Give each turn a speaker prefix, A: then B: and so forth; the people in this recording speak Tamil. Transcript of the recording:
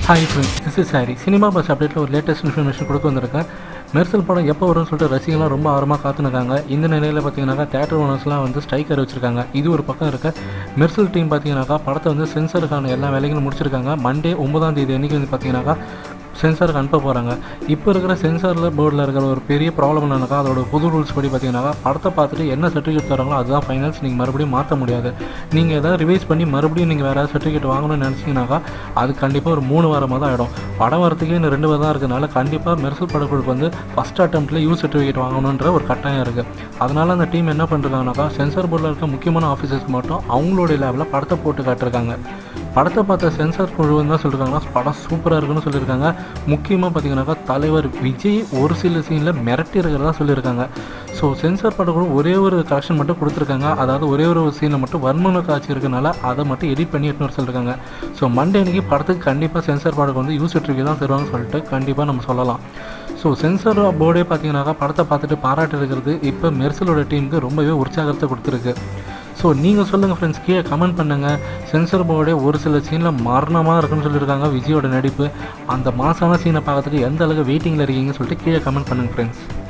A: ஹாய் ஃப்ரெண்ட்ஸ் திஸ் இஸ் சாரி சினிமா பஸ் அப்டேட்டில் ஒரு லேட்டஸ்ட் இன்ஃபர்மேஷன் கொடுக்க வந்திருக்கேன் மெர்சல் படம் எப்போ வரும்னு சொல்லிட்டு ரசிகலாம் ரொம்ப ஆர்வமாக காத்துனுக்காங்க இந்த நிலையில் பார்த்தீங்கன்னாக்கா தேட்டர் ஓனர்ஸ்லாம் வந்து ஸ்ட்ரைக் அறிவிச்சிருக்காங்க இது ஒரு பக்கம் இருக்க மெர்சல் டீம் பார்த்தீங்கன்னாக்கா படத்தை வந்து சென்சருக்கான எல்லா வேலைகளும் முடிச்சிருக்காங்க மண்டே ஒன்பதாம் தேதி அன்றைக்கி வந்து பார்த்தீங்கன்னாக்கா சென்சாருக்கு அனுப்ப போகிறாங்க இப்போ இருக்கிற சென்சாரில் போர்டில் இருக்கிற ஒரு பெரிய ப்ராப்ளம் என்னன்னாக்கா அதோட புது ரூல்ஸ் படி பார்த்தீங்கன்னாக்கா படத்தை பார்த்துட்டு என்ன சர்டிஃபிகேட் தராங்களோ அதுதான் ஃபைனல்ஸ் நீங்கள் மறுபடியும் மாற்ற முடியாது நீங்கள் எதாவது ரிவைஸ் பண்ணி மறுபடியும் நீங்கள் வேறு சர்டிஃபிகேட் வாங்கணும்னு நினச்சிங்கனாக்கா அது கண்டிப்பாக ஒரு மூணு வாரமாக தான் ஆகிடும் படம் வரத்துக்கே இன்னும் ரெண்டு வாரம் தான் இருக்கிறதுனால கண்டிப்பாக மெர்சல் படக்குழுக்கு வந்து ஃபஸ்ட் அட்டம்ப்ட்டில் யூ சர்டிஃபிகேட் வாங்கணுன்ற ஒரு கட்டாயம் இருக்குது அதனால் அந்த டீம் என்ன பண்ணுறாங்கனாக்கா சென்சார் போர்டில் இருக்க முக்கியமான ஆஃபீஸர்ஸ்க்கு மட்டும் அவங்களுடைய லேபில் படத்தை போட்டு காட்டிருக்காங்க படத்தை பார்த்த சென்சார் குழு என்ன சொல்லியிருக்காங்கன்னா படம் சூப்பராக இருக்குன்னு சொல்லியிருக்காங்க முக்கியமாக பார்த்தீங்கன்னாக்கா தலைவர் விஜய் ஒரு சில சீனில் மிரட்டி இருக்கிறதா சொல்லியிருக்காங்க ஸோ சென்சார் படம் கூட ஒரே ஒரு கரெக்ஷன் மட்டும் கொடுத்துருக்காங்க அதாவது ஒரே ஒரு சீனை மட்டும் வன்மன காட்சி இருக்கனால அதை மட்டும் எடிட் பண்ணி எடுத்துன்னு வர சொல்லியிருக்காங்க ஸோ மண்டே அன்னைக்கு படத்துக்கு கண்டிப்பாக சென்சார் படம் வந்து யூஸ் சர்டிஃபிகேட் தான் தருவாங்கன்னு சொல்லிட்டு கண்டிப்பாக நம்ம சொல்லலாம் ஸோ சென்சார் போர்டே பார்த்தீங்கன்னாக்கா படத்தை பார்த்துட்டு பாராட்டு இருக்கிறது இப்போ மெர்சலோட டீமுக்கு ரொம்பவே உற்சாகத்தை கொடுத்துருக்கு ஸோ நீங்கள் சொல்லுங்கள் ஃப்ரெண்ட்ஸ் கீழே கமெண்ட் பண்ணுங்கள் சென்சர் போர்டே ஒரு சில சீனில் மரணமாக இருக்குன்னு சொல்லியிருக்காங்க விஜயோட நடிப்பு அந்த மாசான சீனை பார்க்கறதுக்கு எந்த அளவுக்கு வெயிட்டிங்கில் இருக்கீங்கன்னு சொல்லிட்டு கீழே கமெண்ட் பண்ணுங்கள் ஃப்ரெண்ட்ஸ்